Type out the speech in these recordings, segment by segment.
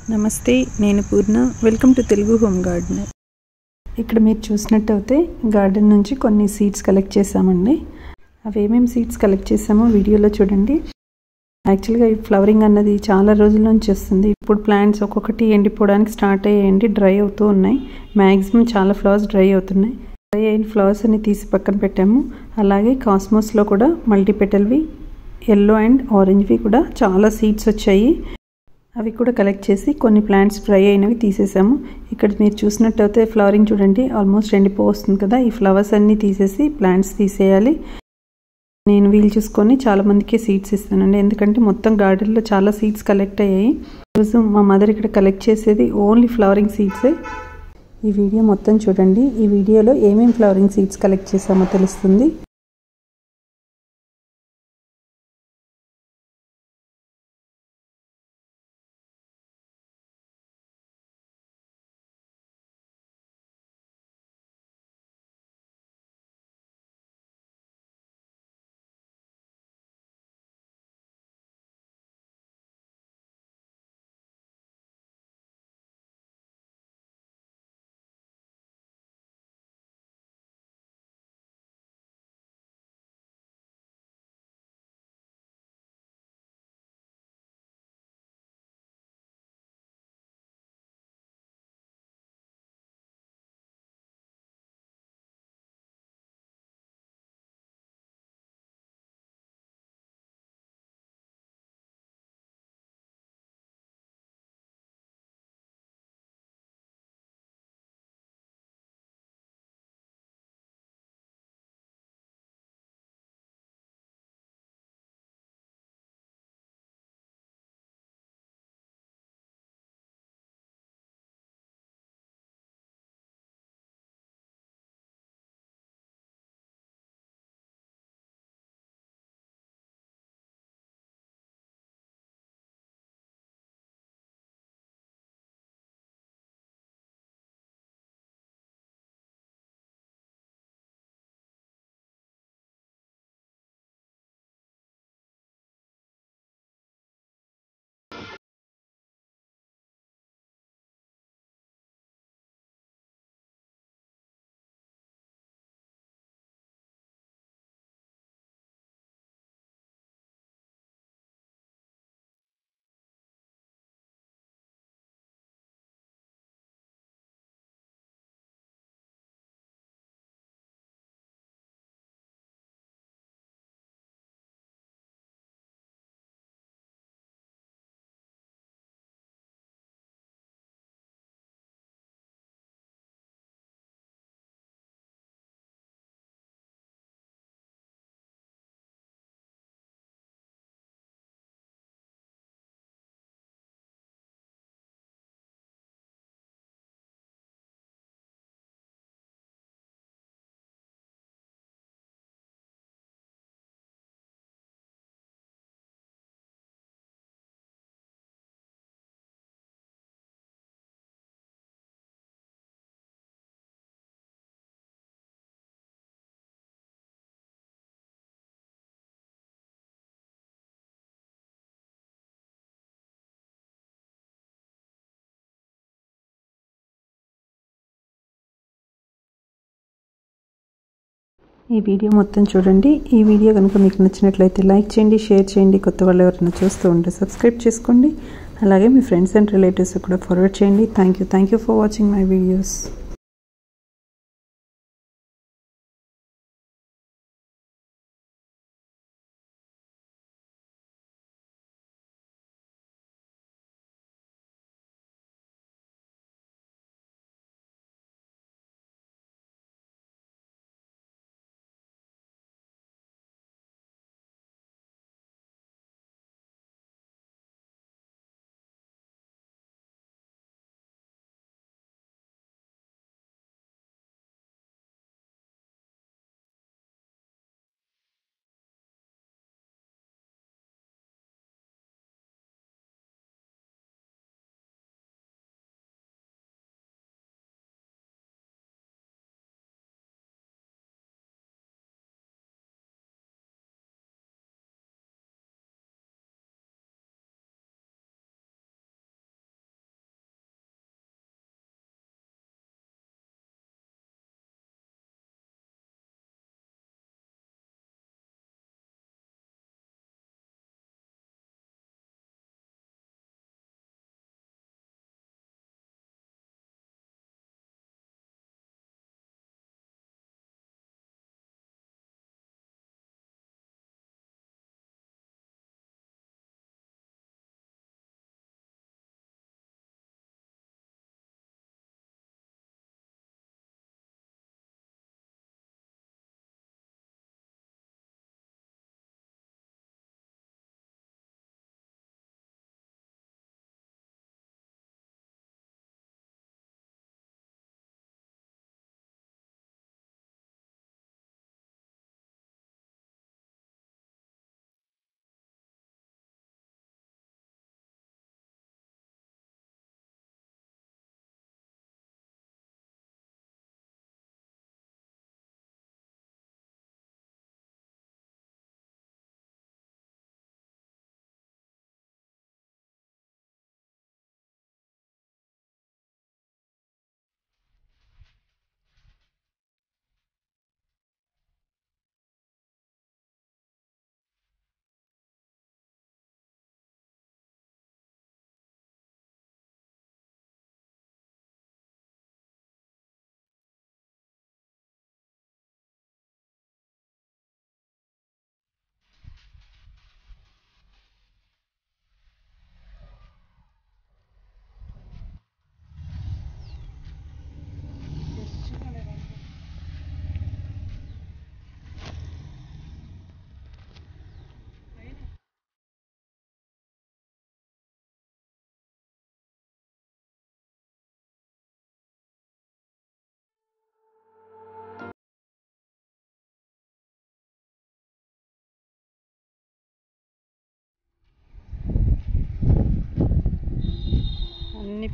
నమస్తే నేను Purna welcome to Telugu home gardener ఇక్కడ మీరు చూసినట్టయితే గార్డెన్ నుంచి కొన్ని సీడ్స్ కలెక్ట్ చేసామండి అవి ఏమేమి సీడ్స్ కలెక్ట్ చేసామో వీడియోలో చూడండి యాక్చువల్గా ఈ ఫ్లవరింగ్ అన్నది చాలా రోజుల నుంచి వస్తుంది ఇప్పుడు ప్లాంట్స్ ఒక్కొక్కటి ఎండిపోవడానికి స్టార్ట్ అయ్యేయండి డ్రై అవుతూ ఉన్నాయి మ్యాక్సిమం చాలా ఫ్లవర్స్ డ్రై అవుతున్నాయి డ్రై అయిన ఫ్లవర్స్ అన్ని తీసి పక్కన పెట్టాము అలాగే కాస్మోస్లో కూడా మల్టీపెటల్వి ఎల్లో అండ్ ఆరెంజ్వి కూడా చాలా సీడ్స్ వచ్చాయి అవి కూడా కలెక్ట్ చేసి కొన్ని ప్లాంట్స్ డ్రై అయినవి తీసేసాము ఇక్కడ మీరు చూసినట్టయితే ఫ్లవరింగ్ చూడండి ఆల్మోస్ట్ ఎండిపో వస్తుంది కదా ఈ ఫ్లవర్స్ అన్నీ తీసేసి ప్లాంట్స్ తీసేయాలి నేను వీలు చూసుకొని చాలా మందికి సీడ్స్ ఇస్తానండి ఎందుకంటే మొత్తం గార్డెన్లో చాలా సీడ్స్ కలెక్ట్ అయ్యాయి ఈరోజు మా మదర్ ఇక్కడ కలెక్ట్ చేసేది ఓన్లీ ఫ్లవరింగ్ సీడ్సే ఈ వీడియో మొత్తం చూడండి ఈ వీడియోలో ఏమేమి ఫ్లవరింగ్ సీడ్స్ కలెక్ట్ చేసామో తెలుస్తుంది ఈ వీడియో మొత్తం చూడండి ఈ వీడియో కనుక మీకు నచ్చినట్లయితే లైక్ చేయండి షేర్ చేయండి కొత్త వాళ్ళు ఎవరైనా చూస్తూ ఉంటే సబ్స్క్రైబ్ చేసుకోండి అలాగే మీ ఫ్రెండ్స్ అండ్ రిలేటివ్స్ కూడా ఫార్వర్డ్ చేయండి thank you thank you for watching my videos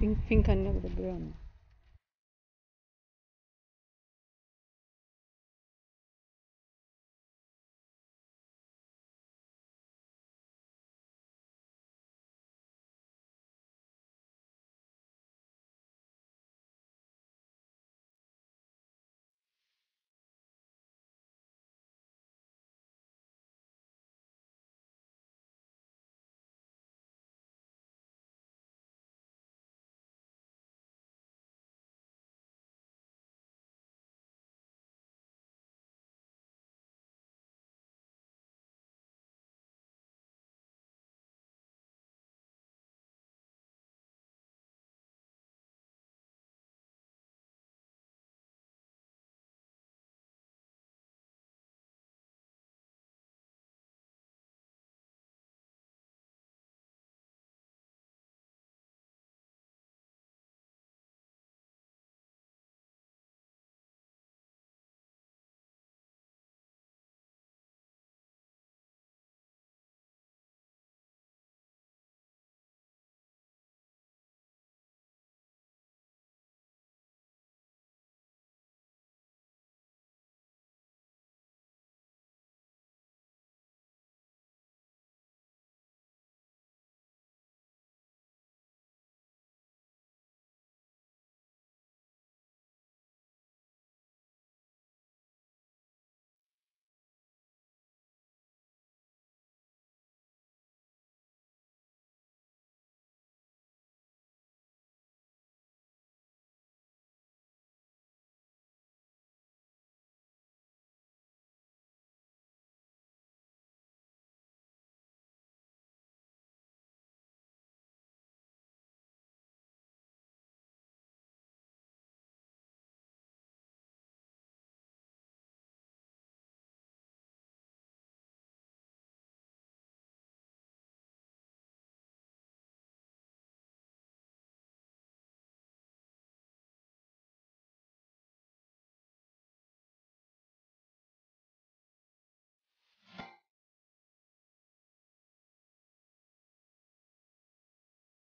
pink pink అన్నీ ఒక దగ్గరే ఉన్నాయి